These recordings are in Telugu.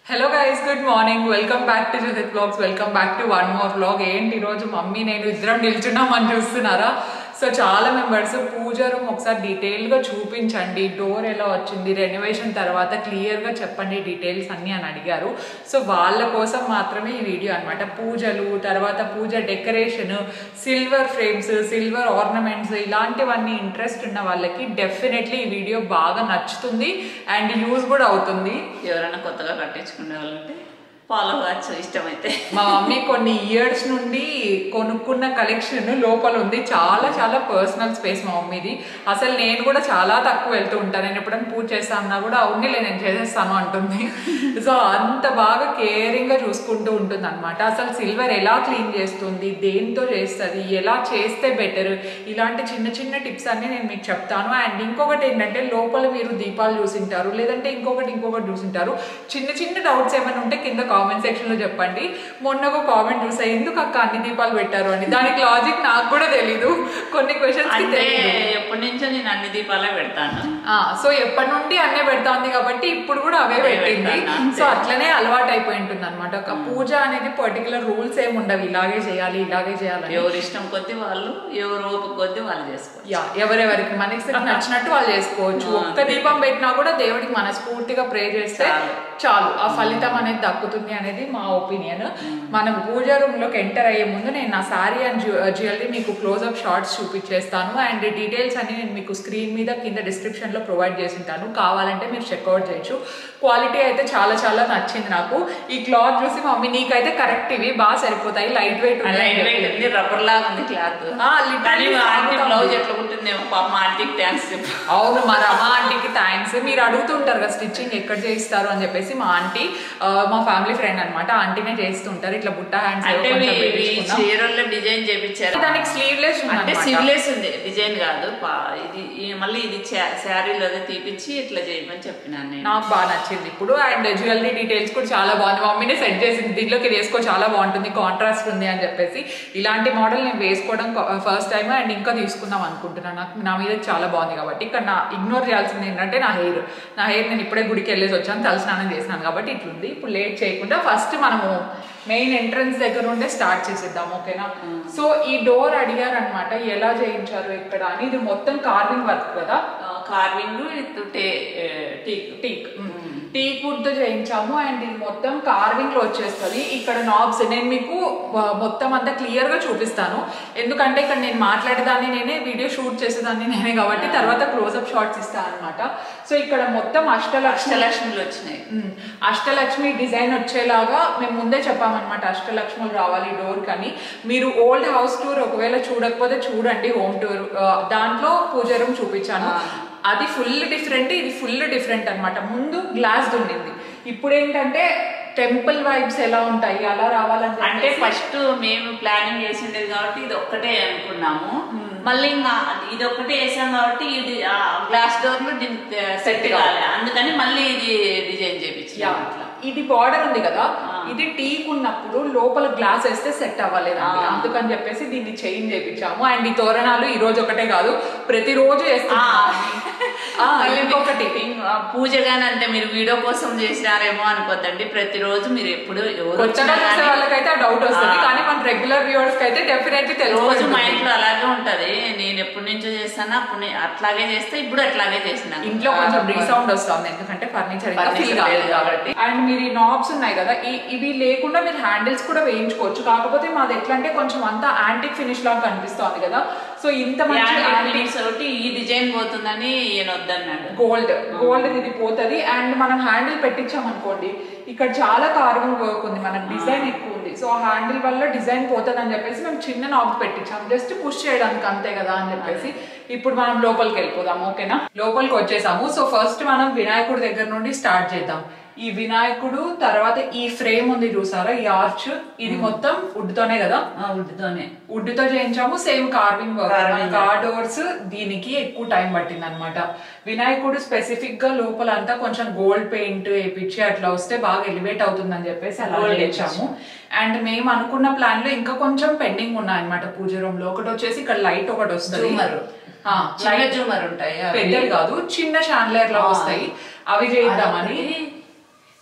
Hello guys good morning welcome back to Juhith vlogs welcome back to one more vlog ఏంటి ఈరోజు మమ్మీ నేను ఇద్దరం నిల్చున్నామని చూస్తున్నారా సో చాలా మెంబర్స్ పూజ రూమ్ ఒకసారి డీటెయిల్గా చూపించండి డోర్ ఎలా వచ్చింది రెనోవేషన్ తర్వాత క్లియర్గా చెప్పండి డీటెయిల్స్ అన్నీ అని అడిగారు సో వాళ్ళ కోసం మాత్రమే ఈ వీడియో అనమాట పూజలు తర్వాత పూజ decoration silver frames silver ornaments ఇలాంటివన్నీ ఇంట్రెస్ట్ ఉన్న వాళ్ళకి డెఫినెట్లీ ఈ వీడియో బాగా నచ్చుతుంది అండ్ యూజ్ కూడా అవుతుంది ఎవరైనా కొత్తగా కట్టించుకునే వాళ్ళంటే ఫాలో కావచ్చు ఇష్టమైతే మా మమ్మీ కొన్ని ఇయర్స్ నుండి కొనుక్కున్న కలెక్షన్ లోపల ఉంది చాలా చాలా పర్సనల్ స్పేస్ మా మమ్మీది అసలు నేను కూడా చాలా తక్కువ వెళ్తూ ఉంటాను నేను ఎప్పుడైనా పూజ చేస్తా అన్నా కూడా అవునులే నేను చేసేస్తాను అంటుంది సో అంత బాగా కేరింగ్ గా చూసుకుంటూ ఉంటుంది అనమాట అసలు సిల్వర్ ఎలా క్లీన్ చేస్తుంది దేంతో చేస్తుంది ఎలా చేస్తే బెటర్ ఇలాంటి చిన్న చిన్న టిప్స్ అన్ని నేను మీకు చెప్తాను అండ్ ఇంకొకటి ఏంటంటే లోపల మీరు దీపాలు చూసింటారు లేదంటే ఇంకొకటి ఇంకొకటి చూసింటారు చిన్న చిన్న డౌట్స్ ఏమైనా ఉంటే కింద కామెంట్ సెక్షన్ లో చెప్పండి మొన్న ఒక కామెంట్ చూసా ఎందుకు అక్క అన్ని దీపాలు పెట్టారు అని దానికి లాజిక్ నాకు కూడా తెలీదు కొన్ని క్వశ్చన్స్ కి అంటే తెలియదు ఎప్పటి నుంచో నేను అన్ని దీపాలే పెడతాను ఆ, సో ఎప్పటి నుండి అన్నే పెడతా ఉంది కాబట్టి ఇప్పుడు కూడా అవే అవే పెట్టింది పెడతాను, అంతే. సో అట్లనే అలవాటు అయిపోయి ఉంటుంది అనమాట ఒక పూజ అనేది పర్టికులర్ రూల్స్ ఏమి ఉండవు ఇలాగే చేయాలి ఇలాగే చేయాలని ఎవరి ఇష్టం కొద్దీ వాళ్ళు ఎవరు ఓపిక కొద్దీ వాళ్ళు చేసుకోవచ్చు యా ఎవరెవరికి మనకి నచ్చినట్టు వాళ్ళు చేసుకోవచ్చు ఆ, ఒక్క దీపం పెట్టినా కూడా దేవుడికి మనస్ఫూర్తిగా ప్రే చేస్తే చాలు. చాలు ఆ ఫలితం అనేది దక్కుతుంది అనేది మా ఒపీనియన్ మనం పూజ రూమ్ లోకి ఎంటర్ అయ్యే ముందు నేను నా సారీ అండ్ జ్యువెలరీ మీకు క్లోజ్అప్ షార్ట్స్ చూపించేస్తాను అండ్ డీటెయిల్స్ అన్ని నేను మీకు స్క్రీన్ మీద కింద డిస్క్రిప్షన్ లో ప్రొవైడ్ చేసి ఉంటాను కావాలంటే మీరు చెక్అవుట్ చేయొచ్చు క్వాలిటీ అయితే చాలా చాలా నచ్చింది నాకు ఈ క్లాత్ చూసి మమ్మీ నీకైతే కరెక్ట్ ఇవి బాగా సరిపోతాయి లైట్ వెయిట్ లైట్ వెయిట్ ఉంది రబ్బర్ లాగా ఉంది క్లాత్ ఆ, literally కానీ మా ఆంటీ సాగుతా బ్లౌజ్ ఉంది. ఎట్లా కుట్టిందేమో పాప మా ఆంటీకి థ్యాంక్స్ చెప్పు అవును మా రమ ఆంటీకి థ్యాంక్స్ మీరు అడుగుతుంటారు కదా స్టిచ్చింగ్ ఎక్కడ చేయిస్తారు అని చెప్పేసి మా ఆంటీ ఆ, మా ఫ్యామిలీ ఫ్రెండ్ అనమాట ఆంటీనే చేస్తుంటారు ఇట్లా బుట్ట హ్యాండ్స్ అంటే చీరల్లో డిజైన్ చేపించారు దానికి స్లీవ్లెస్ అంటే సివిలేస్ ఉంది డిజైన్ కాదు పా- ఇది ఈ- మళ్ళీ ఇది శారీలో అదే తీపిచ్చి ఇట్లా చేయమని చెప్పినాను నేను నాకు బాగా నచ్చింది ఇప్పుడు అండ్ జ్యువెలరీ డీటెయిల్స్ కూడా చాలా బాగుంది మమ్మీనే సెట్ చేసింది దీంట్లోకి ఇది వేసుకో చాలా బాగుంటుంది కాంట్రాస్ట్ ఉంది అని చెప్పేసి ఇలాంటి మోడల్ నేను వేసుకోవడం ఫస్ట్ టైం అండ్ ఇంకా తీసుకుందాం అనుకుంటున్నాను నాకు నా మీద చాలా బాగుంది కాబట్టి ఇక్కడ నా ఇగ్నోర్ చేయాల్సింది ఏంటంటే నా హెయిర్ నా హెయిర్ నేను ఇప్పుడే గుడికి వెళ్ళేసి వచ్చాను తలస్నానం చేసినాను కాబట్టి ఇట్లుంది ఇప్పుడు లేట్ చేయకుండా ఫస్ట్ మనము మెయిన్ ఎంట్రన్స్ దగ్గర ఉండే స్టార్ట్ చేసేద్దాం ఓకేనా సో ఈ డోర్ అడిగారు అనమాట ఎలా చేయించారు ఇక్కడ అని ఇది మొత్తం కార్వింగ్ వర్క్ కదా కార్వింగ్ టే టీక్ టీక్ టీక్ వుడ్ తో చేయించాము అండ్ ఇది మొత్తం కార్వింగ్ లో వచ్చేస్తుంది ఇక్కడ నాబ్స్ నేను మీకు ఆ, మొత్తం అంతా క్లియర్ గా చూపిస్తాను ఎందుకంటే ఇక్కడ నేను మాట్లాడేదాన్ని నేనే వీడియో షూట్ చేసేదాన్ని నేనే కాబట్టి తర్వాత క్లోజ్అప్ షాట్స్ ఇస్తాను అనమాట సో ఇక్కడ మొత్తం అష్టలక్ష అష్టలక్ష్మిలు వచ్చినాయి ఉమ్, అష్టలక్ష్మి డిజైన్ వచ్చేలాగా మేము ముందే చెప్పామన్నమాట అష్టలక్ష్ములు రావాలి డోర్ కానీ మీరు ఓల్డ్ హౌస్ టూర్ ఒకవేళ చూడకపోతే చూడండి హోమ్ టూర్ దాంట్లో పూజ రూమ్ చూపించాను అది ఫుల్ డిఫరెంట్ ఇది ఫుల్ డిఫరెంట్ అన్నమాట ముందు గ్లాస్ ఉండింది ఇప్పుడు ఏంటంటే టెంపుల్ వైబ్స్ ఎలా ఉంటాయి అలా రావాలని అంటే చెప్పేసి ఫస్ట్ మేము ప్లానింగ్ చేసిండేది కాబట్టి ఇది ఒక్కటే అనుకున్నాము మళ్ళీ ఇంకా ఇది ఒక్కటే వేసాం కాబట్టి ఇది గ్లాస్ డోర్ లో దీనికి సెట్ కాలే అందుకని మళ్ళీ ఇది డిజైన్ యా, చేపించాం అట్లా ఇది బార్డర్ ఉంది కదా ఆ. ఇది టీక్ ఉన్నప్పుడు లోపల గ్లాస్ వేస్తే సెట్ అవ్వలేదండి ఆ. అందుకని చెప్పేసి దీన్ని చేంజ్ చేయించాము అండ్ ఈ తోరణాలు ఈ రోజు ఒకటే కాదు ప్రతిరోజు వేస్తున్నాము ఆ, ఇంకొకటి ఇంక పూజ గాని అంటే మీరు వీడియో కోసం చేసినారేమో అనుకోద్దండి ప్రతిరోజు మీరు ఎప్పుడు ఎవరు కొత్తగా వచ్చినా చూసే గానీ వాళ్ళకైతే ఆ డౌట్ వస్తుంది ఆ. కానీ మన రెగ్యులర్ వ్యూవర్స్ కి అయితే డెఫినెట్లీ రోజు తెలుసు మా ఇంట్లో అలాగే ఉంటది నేను ఎప్పటి నుంచో చేస్తాను అప్పుడు నే- అట్లాగే చేస్తే ఇప్పుడు అట్లాగే చేసిన ఇంట్లో కొంచెం రీసౌండ్ వస్తుంది ఎందుకంటే ఫర్నిచర్ ఇంకా Furniture ఫీల్ కాలేదు లేదు కాబట్టి అండ్ మీరు ఈ నాబ్స్ ఉన్నాయి కదా ఈ ఇవి లేకుండా మీరు హ్యాండిల్స్ కూడా వేయించుకోవచ్చు కాకపోతే మాది ఎట్లా అంటే కొంచెం అంతా యాంటిక్ ఫినిష్ లాగా కనిపిస్తుంది కదా సో ఇంత మంచి యాంటిక్ ఫినిక్స్ ఒకటి ఈ డిజైన్ పోతుందని ఈయన వద్దన్నాడు గోల్డ్ గోల్డ్ ఇది పోతుంది అండ్ మనం హ్యాండిల్ పెట్టించాం అనుకోండి ఇక్కడ చాలా కార్వింగ్ వర్క్ ఉంది మనకు డిజైన్ ఎక్కువ ఉంది సో ఆ హ్యాండిల్ వల్ల డిజైన్ పోతుంది అని చెప్పేసి మేము చిన్న నాబ్స్ పెట్టించాం జస్ట్ పుష్ చేయడానికి అంతే కదా అని చెప్పేసి ఇప్పుడు మనం లోపలికి వెళ్ళిపోదాం ఓకేనా లోపలికి వచ్చేసాము సో ఫస్ట్ మనం వినాయకుడి దగ్గర నుండి స్టార్ట్ చేద్దాం ఈ వినాయకుడు తర్వాత ఈ ఫ్రేమ్ ఉంది చూసారా ఈ ఆర్చ్ ఇది మొత్తం వుడ్ తోనే కదా ఉడ్డుతోనే వుడ్ తో చేయించాము same carving Carving. Work doors దీనికి ఎక్కువ టైం పట్టింది అనమాట వినాయకుడు స్పెసిఫిక్ గా లోపల అంతా కొంచెం గోల్డ్ పెయింట్ వేపించి అట్లా వస్తే బాగా ఎలివేట్ అవుతుందని చెప్పేసి అలా Gold చేయించాము అండ్ మేము అనుకున్న ప్లాన్ లో ఇంకా కొంచెం పెండింగ్ ఉన్నాయి అనమాట పూజ రూమ్ లో ఒకటి వచ్చేసి ఇక్కడ లైట్ ఒకటి వస్తుంది Zoomer. ఆ, చిన్న light- జూమర్ ఉంటాయి అవి. పెద్దవి కాదు చిన్న షాన్లర్ లో ఆ. వస్తాయి అవి చేద్దామని అది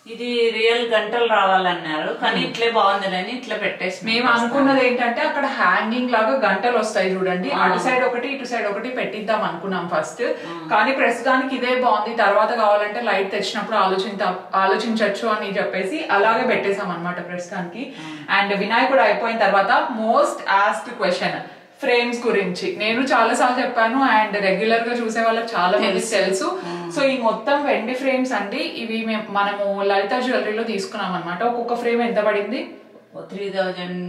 ఇది రియల్ గంటలు రావాలన్నారు కానీ ఇట్లే బాగుందని ఇట్లా పెట్టేసి మేము అనుకున్నది ఏంటంటే అక్కడ హ్యాంగింగ్ లాగా గంటలు వస్తాయి చూడండి అటు సైడ్ ఒకటి ఇటు సైడ్ ఒకటి పెట్టిద్దాం అనుకున్నాం ఫస్ట్ కానీ ప్రస్తుతానికి ఇదే బాగుంది తర్వాత కావాలంటే లైట్ తెచ్చినప్పుడు ఆలోచించ ఆలోచించవచ్చు అని చెప్పేసి అలాగే పెట్టేసాం అనమాట ప్రస్తుతానికి అండ్ వినాయకుడు అయిపోయిన తర్వాత మోస్ట్ ఆస్ట్ క్వశ్చన్ ఫ్రేమ్స్ గురించి నేను చాలా సార్లు చెప్పాను అండ్ రెగ్యులర్ గా చూసే వాళ్ళకి చాలా మంది తెలుసు సో ఈ మొత్తం వెండి ఫ్రేమ్స్ అండి ఇవి మేము మనము లలిత జ్యువెలరీలో తీసుకున్నాం అనమాట ఒక్కొక్క ఫ్రేమ్ ఎంత పడింది త్రీ థౌజండ్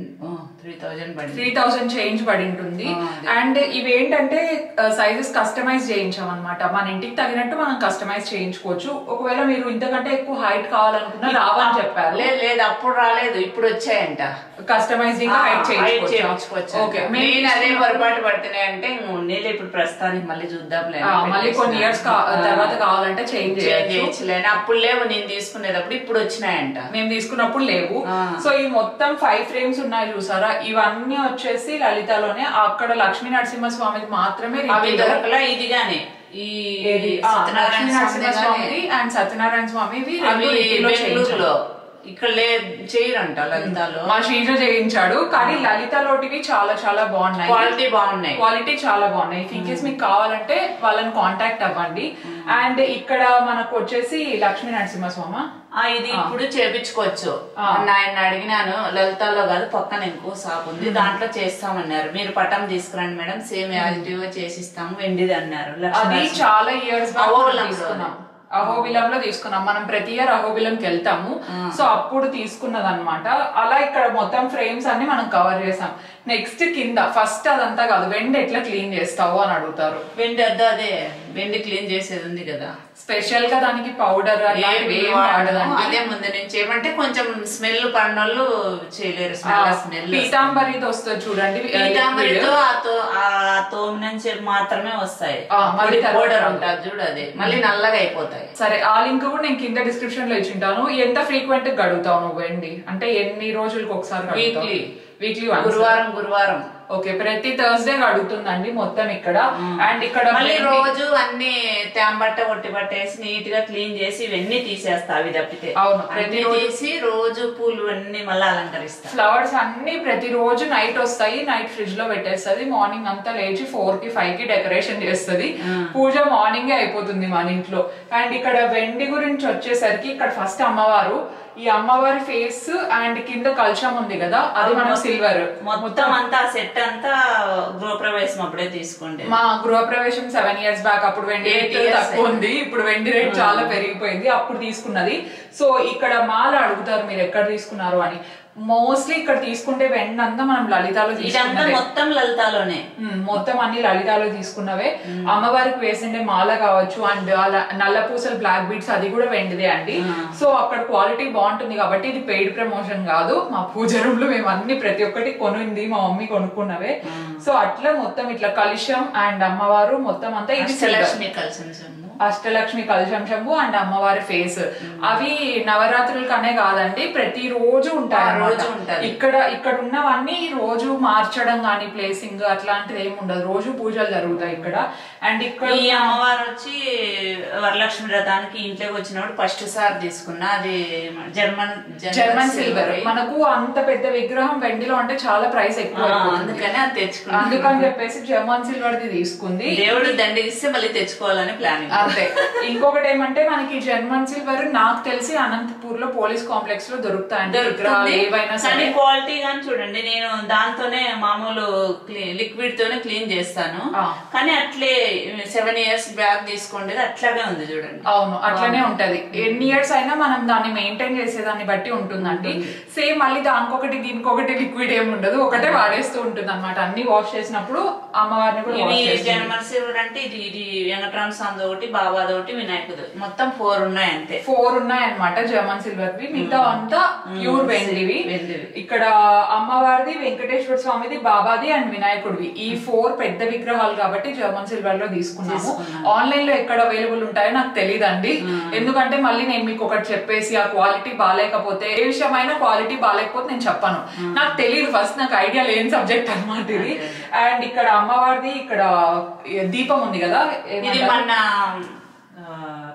త్రీ థౌజండ్ పడింది త్రీ థౌసండ్ చేంజ్ పడి ఉంటుంది అండ్ ఇవి ఏంటంటే సైజెస్ కస్టమైజ్ చేయించాం అనమాట మన ఇంటికి తగినట్టు మనం కస్టమైజ్ చేయించుకోవచ్చు ఒకవేళ మీరు ఇంతకంటే ఎక్కువ హైట్ కావాలనుకున్నా రావని చెప్పారు లేదు లేదు అప్పుడు రాలేదు ఇప్పుడు వచ్చాయంట కస్టమైజింగ్ హైట్ హైట్ చేయించుకోవచ్చు ఓకే నేను అదే పొరపాటు పడుతున్నాయి అంటే ఉండేది ఇప్పుడు ప్రస్తుతానికి మళ్ళీ చూద్దాంలే ఆ, మళ్ళీ కొన్ని ఇయర్స్ తర్వాత కావాలంటే చేంజ్ చేయొచ్చు చేయలేను అప్పుడు లేవు నేను తీసుకునేటప్పుడు ఇప్పుడు వచ్చినాయంట మేము తీసుకున్నప్పుడు లేవు సో ఈ మొత్తం ఫైవ్ ఫ్రేమ్స్ ఉన్నాయి చూసారా ఇవన్నీ వచ్చేసి లలితలోనే అక్కడ లక్ష్మీ నరసింహ స్వామికి మాత్రమే అవి retail లో దొరకలా ఇది గానే ఈ ఏది? ఆ, సత్యనారాయణ లక్ష్మీ నరసింహ స్వామిది గానే. స్వామిది అండ్ సత్యనారాయణ స్వామివి అవి రెండు retail లో చేయించాం. బెంగళూరులో ఇక్కడ లే చేయరంట లలితాలో మా శ్రీజ చేయించాడు కానీ లలితలోటివి చాలా చాలా బాగున్నాయి క్వాలిటీ బాగున్నాయి క్వాలిటీ చాలా బాగున్నాయి ఇన్ కేస్ మీకు కావాలంటే వాళ్ళని కాంటాక్ట్ అవ్వండి అండ్ ఇక్కడ మనకు వచ్చేసి లక్ష్మీ నరసింహ స్వామి ఆ ఇది ఇప్పుడు చేపించుకోవచ్చు మొన్న ఆయన అడిగినాను లలితాలో కాదు పక్కన ఇంకో షాప్ ఉంది దాంట్లో చేస్తామన్నారు మీరు పటం తీసుకురండి మేడం సేమ్ యాజిటివ్ చేసిస్తాము వెండిది అన్నారు లక్ష్మీ అది చాలా ఇయర్స్ బ్యాక్ అహోబిలంలో తీసుకున్నాం అహోబిలంలో తీసుకున్నాం మనం ప్రతి ఇయర్ అహోబిలంకి వెళ్తాము సో అప్పుడు తీసుకున్నది అనమాట అలా ఇక్కడ మొత్తం ఫ్రేమ్స్ అన్ని మనం కవర్ చేసాం నెక్స్ట్ కింద ఫస్ట్ అదంతా కాదు వెండి ఎట్లా క్లీన్ చేస్తావు అని అడుగుతారు వెండి అద్దా అదే వెండి క్లీన్ చేసేది ఉంది కదా స్పెషల్ గా దానికి పౌడర్ అలాంటివి ఏం వాడదండి అదే ముందు నుంచి ఏమంటే కొంచెం స్మెల్ పడినోళ్ళు చేయలేరు స్మెల్ స్మెల్ పీతాంబరిది వస్తుంది చూడండి పీతాంబరితో ఆ తో- ఆ తోము నుంచి మాత్రమే వస్తాయి ఆ, మళ్ళీ తర్వాత పౌడర్ రాదు. ఉంటుంది చూడు అది మళ్ళీ నల్లగా అయిపోతాయి సరే ఆ లింక్ కూడా నేను కింద డిస్క్రిప్షన్ లో ఇచ్చింటాను ఎంత ఫ్రీక్వెంట్ గా గడుగుతావు నువ్వు వెండి అంటే ఎన్ని రోజులకు ఒకసారి Weekly. వీక్లీ గురువారం గురువారం ఓకే ప్రతి థర్స్డే అడుగుతుందండి మొత్తం ఇక్కడ అండ్ ఇక్కడ మళ్ళీ వెండి- రోజు అన్ని తేంబట్ట ఒట్టి పట్టేసి నీట్ గా క్లీన్ చేసి ఇవన్నీ తీసేస్తా అవి తప్పితే అవును, అన్ని ప్రతిరోజు- తీసి రోజు పూలు అన్ని మళ్ళీ అలంకరిస్తా ఫ్లవర్స్ అన్ని ప్రతిరోజు నైట్ వస్తాయి నైట్ ఫ్రిడ్జ్ లో పెట్టేస్తుంది మార్నింగ్ అంతా లేచి ఫోర్ కి ఫైవ్ కి డెకరేషన్ చేస్తుంది పూజ మార్నింగ్ అయిపోతుంది మన ఇంట్లో అండ్ ఇక్కడ వెండి గురించి వచ్చేసరికి ఇక్కడ ఫస్ట్ అమ్మవారు ఈ అమ్మవారి ఫేస్ అండ్ కింద కలశం ఉంది కదా అది మనం సిల్వర్ మొత్తం అంతా సెట్ అంతా గృహప్రవేశం అప్పుడే తీసుకోండి మా గృహప్రవేశం సెవెన్ ఇయర్స్ బ్యాక్ అప్పుడు వెండి Eight రేట్ years తక్కువ ఉంది ఇప్పుడు వెండి రేట్ చాలా పెరిగిపోయింది అప్పుడు తీసుకున్నది సో ఇక్కడ మాల అడుగుతారు మీరు ఎక్కడ తీసుకున్నారు అని మోస్ట్లీ ఇక్కడ తీసుకుంటే వెండి అంతా మనం లలితాలో ఇదంతా తీసుకున్నదే మొత్తం లలితాలోనే ఉమ్, మొత్తం అన్ని లలితాలో తీసుకున్నవే అమ్మవారికి వేసిండే మాల కావచ్చు అండ్ అలా నల్ల పూసలు బ్లాక్ బీడ్స్ అది కూడా వెండిదే అండి సో అక్కడ క్వాలిటీ బాగుంటుంది కాబట్టి ఇది పెయిడ్ ప్రమోషన్ కాదు మా పూజ రూమ్ లో మేము అన్ని ప్రతి ఒక్కటి కొనుంది మా మమ్మీ కొనుక్కున్నవే సో అట్లా మొత్తం ఇట్లా కలుషం అండ్ అమ్మవారు మొత్తం అంతా ఇది silver. అష్టలక్ష్మి కలిసి అష్టలక్ష్మి కలశం శంభు అండ్ అమ్మవారి ఫేస్ అవి నవరాత్రులకనే కాదండి ప్రతి రోజు ఉంటాయి ఆ, రోజు అన్నమాట. ఉంటది. ఇక్కడ ఇక్కడ ఉన్నవన్నీ రోజు మార్చడం కానీ ప్లేసింగ్ అట్లాంటిది ఏమి ఉండదు రోజు పూజలు జరుగుతాయి ఇక్కడ అండ్ ఇక్కడ ఈ అమ్మవారు వచ్చి వరలక్ష్మి వ్రతానికి ఇంట్లోకి వచ్చినప్పుడు ఫస్ట్ సార్ తీసుకున్నా అది జర్మన్ జర్మన్ సిల్వర్ మనకు అంత పెద్ద విగ్రహం వెండిలో అంటే చాలా ప్రైస్ ఎక్కువ ఆ, అయిపోతుంది. అందుకని అది తెచ్చుకున్నా అందుకని చెప్పేసి జర్మన్ సిల్వర్ ది తీసుకుంది దేవుడు దండగిస్తే మళ్ళీ తెచ్చుకోవాలని ప్లానింగ్ అంతే ఇంకొకటి ఏమంటే మనకి జర్మన్ సిల్వర్ నాకు తెలిసి అనంతపూర్ లో పోలీస్ కాంప్లెక్స్ లో దొరుకుతాయండి విగ్రహాలు దొరుకుతుంది ఏవైనా కానీ సరే క్వాలిటీ గాని చూడండి నేను దాంతోనే మామూలు లిక్విడ్ తోనే క్లీన్ చేస్తాను ఆ. కానీ అట్లే సెవెన్ ఇయర్స్ బ్యాక్ తీసుకోండి అట్లాగే ఉంది చూడండి అవును అట్లనే ఉంటది ఎన్ని ఇయర్స్ అయినా మనం దాన్ని మెయింటైన్ చేసేదాన్ని బట్టి ఉంటుందండి సేమ్ మళ్ళీ దానికొకటి దీనికొకటి లిక్విడ్ ఏమి ఉండదు ఒకటే వాడేస్తూ ఉంటుంది అనమాట అన్ని వాష్ చేసినప్పుడు అమ్మవారిని కూడా ఇవి వాష్ చేస్తుంది జనమల్ సిల్వర్ అంటే ఇది ఇది వెంకటరామ స్వామి ఒకటి బాబాది ఒకటి వినాయకుడు మొత్తం ఫోర్ ఉన్నాయి అంతే ఫోర్ ఉన్నాయన్నమాట జర్మన్ సిల్వర్ వి మిగతా అంతా ప్యూర్ వెండివి వెండివి. ఇక్కడ అమ్మవారిది వెంకటేశ్వర స్వామిది బాబాది అండ్ వినాయకుడివి ఈ ఫోర్ పెద్ద విగ్రహాలు కాబట్టి జర్మన్ సిల్వర్ లో తీసుకున్నాము ఆన్లైన్ లో ఎక్కడ అవైలబుల్ ఉంటాయో నాకు తెలియదండి ఎందుకంటే మళ్ళీ నేను మీకు ఒకటి చెప్పేసి ఆ క్వాలిటీ బాగాలేకపోతే ఏ విషయమైనా క్వాలిటీ బాగాలేకపోతే నేను చెప్పను నాకు తెలియదు ఫస్ట్ నాకు ఐడియా లేని సబ్జెక్ట్ అన్నమాట ఇది అండ్ ఇక్కడ అమ్మవారిది ఇక్కడ దీపం ఉంది కదా ఇది ఏమంటారు? మన ఆ,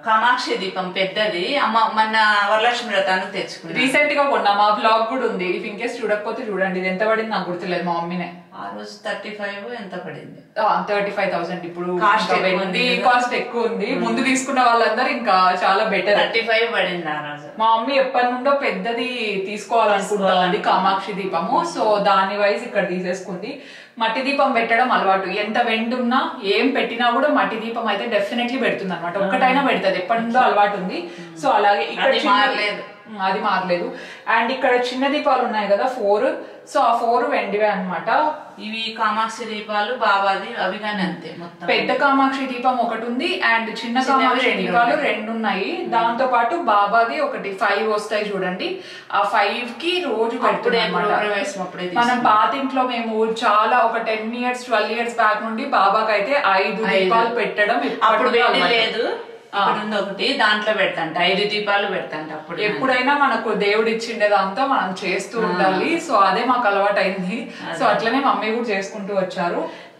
కామాక్షి దీపం పెద్దది అమ్మ మొన్న వరలక్ష్మి వ్రతానికి తెచ్చుకున్నా రీసెంట్ గా కొన్నా మా బ్లాగ్ కూడా ఉంది ఇఫ్ ఇన్ కేస్ చూడకపోతే చూడండి ఇది ఎంత పడింది నాకు గుర్తులేదు మా మమ్మీనే ఆ రోజు థర్టీ ఫైవ్ ఎంత పడింది థర్టీ ఫైవ్ థౌసండ్ ఇప్పుడు Cost ఇంకా ఎక్కువ వెండి ఉంది కదా. కాస్ట్ ఎక్కువ ఉంది ముందు తీసుకున్న వాళ్ళందరూ ఇంకా చాలా బెటర్ థర్టీ ఫైవ్ పడింది ఆ రోజు మా మమ్మీ ఎప్పటి నుండో పెద్దది తీసుకోవాలనుకుంటుంది కామాక్షి దీపము సో దాని వైజ్ ఇక్కడ తీసేసుకుంది మట్టి దీపం పెట్టడం అలవాటు ఎంత వెండి ఉన్నా ఏం పెట్టినా కూడా మట్టి దీపం అయితే డెఫినెట్లీ పెడుతుంది అనమాట ఒక్కటైనా పెడుతుంది ఎప్పటి నుండో అలవాటు ఉంది సో అలాగే ఇక్కడ అది చిన్న- మారలేదు. ఉమ్, అది మారలేదు అండ్ ఇక్కడ చిన్న దీపాలు ఉన్నాయి కదా ఫోర్ సో ఆ ఫోర్ వెండివే అన్నమాట ఇవి కామాక్షి దీపాలు బాబాది అవి కానీ అంతే మొత్తం పెద్ద కామాక్షి దీపం ఒకటి ఉంది అండ్ చిన్న చిన్నవి కామాక్షి రెండు దీపాలు ఉన్నాయి. రెండు ఉన్నాయి దాంతో పాటు బాబాది ఒకటి ఫైవ్ వస్తాయి చూడండి ఆ ఫైవ్ కి రోజు అప్పుడే పెడుతుంది ప్రవేశం అప్పుడే మనం పాతింట్లో మేము చాలా ఒక ten years twelve years back నుండి బాబాకి అయితే ఐదు ఐదు. దీపాలు పెట్టడం ఇప్పటి అప్పుడు నుండి వెండి అలవాటు. లేదు ఇక్కడ ఉంది ఒకటి దాంట్లో పెడతాంట ఐదు దీపాలు పెడతాంట అప్పుడు ఎప్పుడైనా మనకు దేవుడు ఇచ్చిండే దాంతో మనం చేస్తూ ఉండాలి సో అదే మాకు అలవాటు అయింది సో అట్లనే మమ్మీ కూడా చేసుకుంటూ వచ్చారు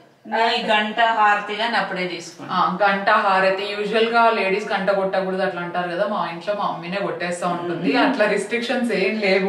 ఈ గంట హారతి గాని అప్పుడే తీసుకున్నా ఆ, గంట హారతి యూజువల్ గా లేడీస్ గంట కొట్టకూడదు అట్లా అంటారు కదా మా ఇంట్లో మా మమ్మీనే కొట్టేస్తా ఉంటుంది అట్లా రిస్ట్రిక్షన్స్ ఏం లేవు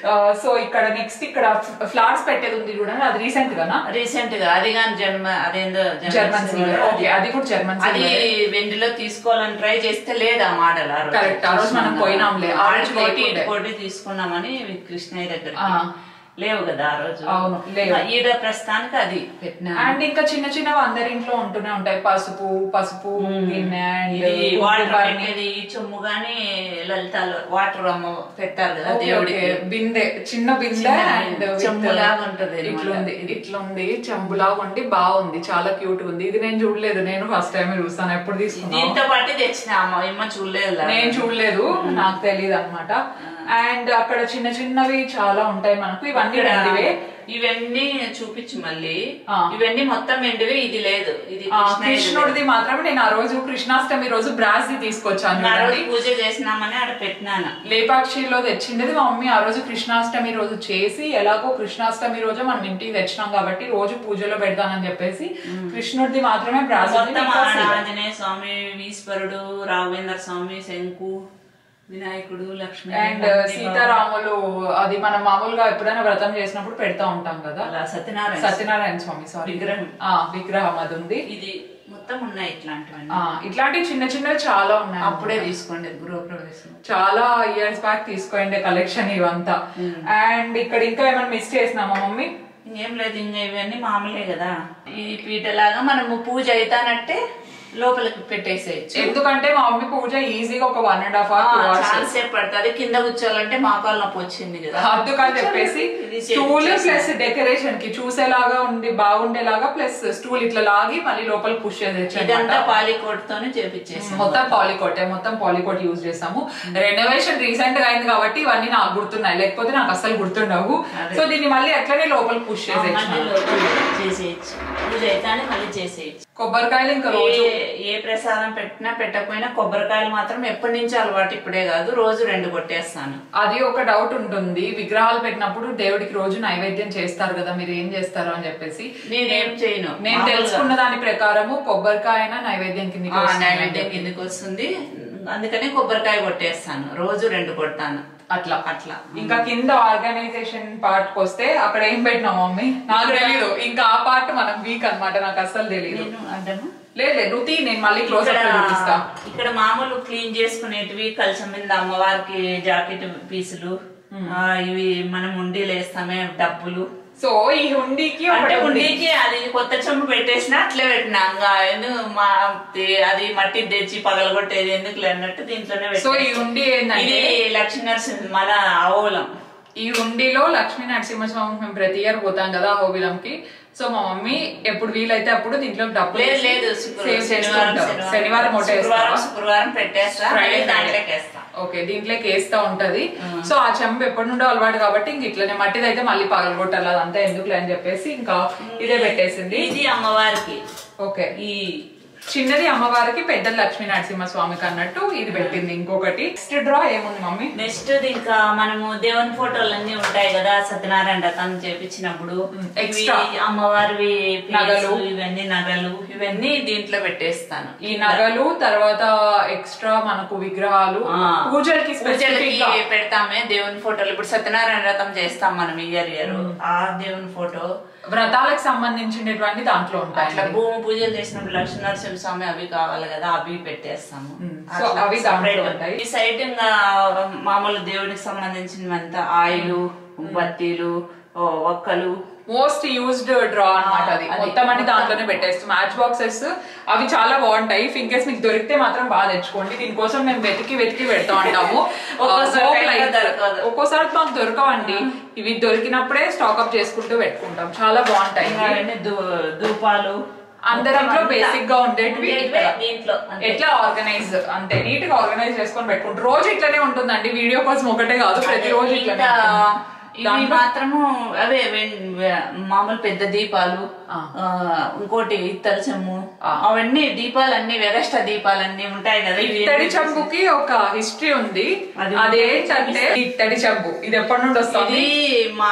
సో ఇక్కడ నెక్స్ట్ ఇక్కడ ఫ్లవర్స్ పెట్టేది ఉంది చూడండి అది రీసెంట్ గానా రీసెంట్ గా అది కానీ జన్మ అదేందో జర్మన్ సిల్వర్ ఓకే అది కూడా జర్మన్ అది సిల్వర్ వెండిలో తీసుకోవాలని ట్రై చేస్తే లేదు ఆ మోడల్ ఆ రోజు Correct. ఆ రోజు మనం పోయినాంలే. ఆ రోజు కోటి లేకుండే. కోటి తీసుకున్నామని కృష్ణయ్య దగ్గర ఆ. లేవు కదా ఆ రోజు అవును, లేవు. ఈడ ప్రస్తుతానికి అది పెట్టినా అండ్ ఇంకా చిన్న చిన్నవి అందరి ఇంట్లో ఉంటూనే ఉంటాయి పసుపు పసుపు గిన్నె అండ్ ఇది వాటర్ పెట్టేది ఈ చెమ్ము గాని లలితాలు వాటర్ అమ్మ పెట్టారు కదా దేవుడికి బిందె చిన్న బిందె చిన్న అండ్ చెంబులాగా ఉంటది ఇట్లా ఉంది ఇట్లా ఉంది చెంబులాగా ఉండి బాగుంది చాలా క్యూట్ ఉంది ఇది నేను చూడలేదు నేను ఫస్ట్ టైం చూస్తాను ఎప్పుడు తీసుకున్నాను దీంతో పాటు తెచ్చిన అమ్మ ఇమ్మ చూడలేదు నేను చూడలేదు నాకు తెలియదు అనమాట అండ్ అక్కడ చిన్న చిన్నవి చాలా ఉంటాయి మనకు ఇవన్నీ ఇక్కడ రెండివే ఇవన్నీ చూపించు మళ్ళీ ఆ. ఇవన్నీ మొత్తం ఎండివే ఇది లేదు ఇది ఆ, కృష్ణయ్యది కృష్ణుడిది మాత్రమే నేను ఆ రోజు కృష్ణాష్టమి రోజు బ్రాస్ ది తీసుకొచ్చాను ఆ రోజు చూడండి. పూజ చేసినామని ఆడ పెట్టినాను లేపాక్షిలో తెచ్చిండేది మా మమ్మీ ఆ రోజు కృష్ణాష్టమి రోజు చేసి ఎలాగో కృష్ణాష్టమి రోజు మనం ఇంటికి తెచ్చినాం కాబట్టి రోజు పూజలో పెడతానని చెప్పేసి కృష్ణుడిది మాత్రమే బ్రాస్ ఉంది. మొత్తం మిగతా ఆడ silver. ఆంజనేయ స్వామి ఈశ్వరుడు రాఘవేంద్ర స్వామి శంకు వినాయకుడు లక్ష్మి అండ్ సీతారాములు అది మనం మామూలుగా ఎప్పుడైనా వ్రతం చేసినప్పుడు పెడతా ఉంటాం కదా అలా సత్యనారాయణ సత్యనారాయణ స్వామి సారీ విగ్రహం. ఆ విగ్రహం అది ఉంది ఇది మొత్తం ఉన్నాయి ఇట్లాంటివన్నీ ఆ ఇట్లాంటి చిన్న చిన్నవి చాలా ఉన్నాయి అప్పుడే తీసుకోండి గృహప్రవేశం చాలా ఇయర్స్ బ్యాక్ తీసుకోండి కలెక్షన్ ఇవంతా అండ్ ఇక్కడ ఇంకా ఏమైనా మిస్ చేసినామా మమ్మీ ఇంకేం లేదు ఇంకా ఇవన్నీ మామూలే కదా ఈ పీటలాగా మనము పూజ అవుతానంటే లోపలికి పెట్టేసేయచ్చు ఎందుకంటే మా మమ్మీ పూజ ఈజీగా ఒక one and half hour two hours చాలా సేపు పడుతుంది కింద కూర్చోాలంటే మాకాలు నొప్పి వచ్చింది కదా అందుకని చెప్పేసి ఇది స్టూల్ చేపించేసి. ప్లస్ డెకరేషన్ కి చూసేలాగా ఉండి బాగుండేలాగా ప్లస్ స్టూల్ ఇట్లా లాగి మళ్ళీ లోపల పుష్ చేసేయచ్చు ఇదంతా అన్నమాట. పాలికోట్ తోనే చేపించేసాం మొత్తం పాలికోటే మొత్తం పాలికోట్ యూజ్ చేసాము రెనోవేషన్ రీసెంట్ గా అయింది కాబట్టి ఇవన్నీ నాకు గుర్తున్నాయి లేకపోతే నాకు అసలు గుర్తుండవు అదే. సో దీన్ని మళ్ళీ అట్లనే లోపల పుష్ మళ్ళీ చేసేయచ్చు లోపల చేసేయచ్చు పూజ అయితేనే మళ్ళీ చేసేయచ్చు కొబ్బరికాయలు ఇంకా రోజు ఏ ఏ ప్రసాదం పెట్టినా పెట్టకపోయినా కొబ్బరికాయలు మాత్రం ఎప్పటి నుంచి అలవాటు ఇప్పుడే కాదు రోజు రెండు కొట్టేస్తాను అది ఒక డౌట్ ఉంటుంది విగ్రహాలు పెట్టినప్పుడు దేవుడికి రోజు నైవేద్యం చేస్తారు కదా మీరు ఏం చేస్తారు అని చెప్పేసి నేనేం చేయను నేను మామూలుగా. తెలుసుకున్న దాని ప్రకారము కొబ్బరికాయ నైవేద్యం కిందకి ఆ, వస్తుంది. నైవేద్యం కిందకి వస్తుంది అందుకని కొబ్బరికాయ కొట్టేస్తాను రోజు రెండు కొడతాను అట్లా అట్లా ఇంకా కింద ఆర్గనైజేషన్ పార్ట్ కి వస్తే అక్కడ ఏం పెట్టినాం మమ్మీ నాకు తెలీదు ఇంకా ఆ పార్ట్ మనకు వీక్ అన్నమాట నాకు అస్సలు తెలియదు నేను అడ్డను లేదు లేదు నువ్వు తీ, నేను మళ్ళీ క్లోజ్ ఇక్కడ అప్ చూపిస్తా ఇక్కడ మామూలు క్లీన్ చేసుకునేటివి కలిసి మీద అమ్మవారికి జాకెట్ పీసులు ఆ, ఇవి మనం ఉండీలు వేస్తామే డబ్బులు సో ఈ హుండీకి అంటే ఒకటి ఉంది. ఉండీకి అది కొత్త చెంబు పెట్టేసిన అట్లే పెట్టినా ఇంకా ఎందుకు మా అది మట్టి తెచ్చి పగలగొట్టేది ఎందుకు అన్నట్టు దీంట్లోనే సో పెట్టేసిన. ఈ హుండీ ఏంటంటే ఇది లక్ష్మీ నరసింహ మన ఆవులం ఈ హుండీలో లక్ష్మీ నరసింహస్వామి మేము ప్రతి ఇయర్ పోతాం కదా హోబిలంకి సో మా మమ్మీ ఎప్పుడు వీలైతే అప్పుడు దీంట్లో డబ్బులు లేదు వేసి లేదు శుక్ర- save చేస్తూ శనివారం ఉంటారు. శనివారం ఒకటే శుక్రవారం వేస్తావా? శుక్రవారం పెట్టేస్తా Friday, మళ్ళీ Friday. దాంట్లోకి వేస్తా ఓకే దీంట్లోకి వేస్తా ఉంటది సో ఆ చెంబు ఎప్పటి నుండో అలవాటు కాబట్టి ఇంక ఇట్లనే మట్టిది అయితే మళ్ళీ పగలగొట్టాలి అదంతా ఎందుకులే అని చెప్పేసి ఇంకా ఇదే పెట్టేసింది ఇది అమ్మవారికి ఓకే ఈ చిన్నది అమ్మవారికి పెద్ద లక్ష్మీ నరసింహస్వామికి అన్నట్టు ఇది పెట్టింది ఇంకొకటి నెక్స్ట్ డ్రా ఏముంది మమ్మీ నెక్స్ట్ ఇంకా మనము దేవుని ఫోటోలు అన్ని ఉంటాయి కదా సత్యనారాయణ రథం చేపించినప్పుడు మ్, ఇవి extra. అమ్మవారివి నగలు. నగలు ఇవన్నీ నగలు ఇవన్నీ దీంట్లో పెట్టేస్తాను ఈ నగలు తర్వాత ఎక్స్ట్రా మనకు విగ్రహాలు ఆ. పూజలకి పూజలకి స్పెసిఫిక్ గా పెడతామే దేవుని ఫోటోలు ఇప్పుడు సత్యనారాయణ రథం చేస్తాం మనం ఇయర్ ఇయర్ ఆ దేవుని ఫోటో వ్రతాలకు సంబంధించినటువంటి దాంట్లో ఉంటాయి అట్లా భూమి పూజలు చేసినప్పుడు లక్ష్మీ నరసింహ స్వామి అవి కావాలి కదా అవి పెట్టేస్తాము మ్. అట్లా సో అవి దాంట్లో separate. ఉంటాయి. ఈ సైడ్ ఇంకా మామూలు దేవునికి సంబంధించినవంతా ఆయిల్ బత్తీలు ఓ, ఒక్కలు మోస్ట్ యూజ్డ్ డ్రా అన్నమాట అది అది. మొత్తం అన్ని దాంట్లోనే పెట్టేస్తాం మ్యాచ్ బాక్సెస్ అవి చాలా బాగుంటాయి ఇన్ కేస్ మీకు దొరికితే మాత్రం బాగా తెచ్చుకోండి దీనికోసం మేము వెతికి వెతికి పెడతా ఉంటాము ఒక్కోసారి Hope టైంలో lights. దొరకదు. ఒక్కోసారి మాకు దొరకవండి ఇవి దొరికినప్పుడే స్టాక్ అప్ చేసుకుంటూ పెట్టుకుంటాం చాలా బాగుంటాయి ఇంకా అవన్నీ ధూ- ధూపాలు అందరిలో మొత్తం అంతా బేసిక్ గా ఉండేటివి ఉండేటివే ఇక్కడ. దీంట్లో అంతే. ఎట్లా ఆర్గనైజ్ అంతే నీట్ గా ఆర్గనైజ్ చేసుకొని పెట్టుకుంటాం రోజు ఇట్లనే ఉంటుందండి వీడియో కోసం ఒకటే కాదు ప్రతి రోజు ఇట్లనే ఇంకా ఉంటుంది. ఇవి దాంట్లో- మాత్రము అవే వెన్- మామూలు పెద్ద దీపాలు ఆ. ఆ, ఇంకోటి ఇత్తడి చెమ్ము ఆ. అవన్నీ దీపాలన్నీ వెగస్ట దీపాలన్నీ ఉంటాయి కదా ఇవి ఇత్తడి చెంబుకి ఒక హిస్టరీ ఉంది అది అదేంటంటే ఇత్తడి చెంబు ఇది ఎప్పటి నుండి వస్తుంది ఇది మా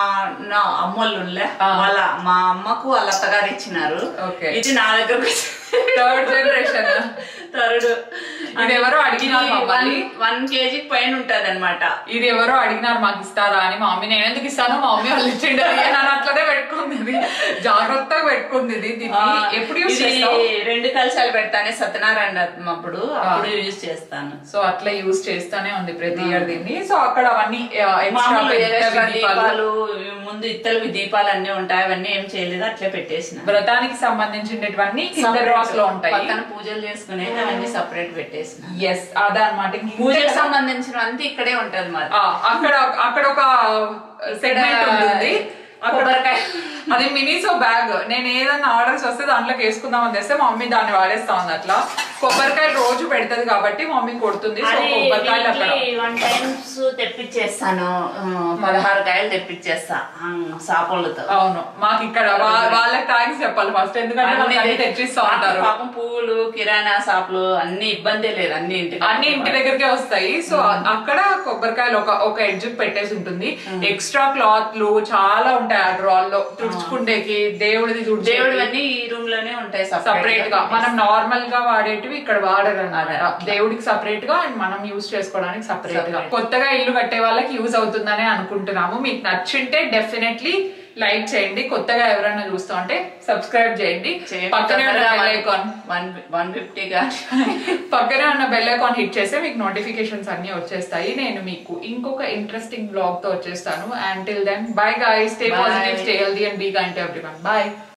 నా అమ్మోళ్ళు ఆ. వాళ్ళ మా అమ్మకు వాళ్ళ అత్తగారు ఇచ్చినారు Okay. ఇది నా దగ్గరకు థర్డ్ జనరేషన్ థర్డ్ ఇది ఎవరో అడిగినారు మమ్మల్ని. వన్ కేజీ పైన ఉంటది అనమాట ఇది ఎవరో అడిగినారు మాకు ఇస్తారా అని మా మమ్మీ నేను ఎందుకు ఇస్తాను మా మమ్మీ వాళ్ళు ఇచ్చిండు అది నన్ను అట్లనే పెట్టుకుంది ఇది జాగ్రత్తగా పెట్టుకుంది ఇది దీన్ని ఎప్పుడు యూస్ చేస్తావు రెండు కలశాలు పెడతానే సత్యనారాయణ రథం అప్పుడు అప్పుడు యూజ్ చేస్తాను సో అట్లా యూస్ చేస్తానే ఉంది ప్రతి ఇయర్ దీన్ని సో అక్కడ అవన్నీ ఎక్స్ట్రా మామూలు పెద్దవి ఎగస్ట్రా దీపాలు దీపాలు ముందు ఇత్తలవి దీపాలు అన్ని ఉంటాయి అవన్నీ ఏం చేయలేదు అట్లే పెట్టేసిన వ్రతానికి సంబంధించినటువన్నీ కింద డ్రాస్ లో ఉంటాయి పక్కన పూజలు చేసుకునే అవన్నీ సపరేట్ పెట్టేసిన ఎస్ అదనమాట ఇంక ఇంతే పూజకు కదా. సంబంధించిన అంతా ఇక్కడే ఉంటది మరి ఆ, అక్కడ అక్కడ ఒక సెగ్మెంట్ ఉంటుంది అక్కడ కొబ్బరికాయ. అది మినీసో బ్యాగ్ నేను ఏదన్నా ఆర్డర్స్ వస్తే దాంట్లోకి వేసుకుందామని తెస్తే మా మమ్మీ దాన్ని వాడేస్తా ఉంది అట్లా కొబ్బరికాయలు రోజు పెడతది కాబట్టి మమ్మీ కొడుతుంది సో అది కొబ్బరికాయలు అక్కడ వన్ టైమ్స్ తెప్పించేస్తాను ఆ, పదహారు కాయలు తెప్పించేస్తా ఆ, సాపోళ్ళతో అవును మాకు ఇక్కడ వా- వాళ్ళకి థ్యాంక్స్ చెప్పాలి ఫస్ట్ ఎందుకంటే అన్ని మనకి అన్ని తె- తెచ్చిస్తా మాకు ఉంటారు పాపం పువ్వులు కిరాణా షాపులు అన్ని ఇబ్బంది లేదు అన్ని ఇంటికి అన్ని ఇంటి దగ్గరకే వస్తాయి సో అక్కడ కొబ్బరికాయలు ఒక ఒక ఎడ్జ్ పెట్టేసి ఉంటుంది ఎక్స్ట్రా క్లాత్లు చాలా ఉంటాయి ఆ డ్రాల్ లో తుడుచుకుండేకి దేవుడిది దేవుడు తుడిచేకి అన్ని ఈ రూమ్ లోనే ఉంటాయి సపరేట్ గా మనం నార్మల్ గా వాడేటివి ఇక్కడ వాడరు అన్నమాట అదే. దేవుడికి సపరేట్ గా అండ్ మనం యూజ్ చేసుకోవడానికి సపరేట్ గా కొత్తగా ఇల్లు కట్టే వాళ్ళకి యూజ్ అవుతుందని అనుకుంటున్నాము మీకు నచ్చింటే డెఫినెట్లీ లైక్ చేయండి కొత్తగా ఎవరైనా చూస్తా ఉంటే సబ్స్క్రైబ్ చేయండి పక్కనే ఉన్న bell icon one one fifty కానీ పక్కనే ఉన్న బెల్ ఐకాన్ హిట్ చేస్తే మీకు నోటిఫికేషన్స్ అన్ని వచ్చేస్తాయి నేను మీకు ఇంకొక ఇంట్రెస్టింగ్ బ్లాగ్ తో వచ్చేస్తాను and till then bye guys stay Bye. Positive stay healthy and be kind to everyone bye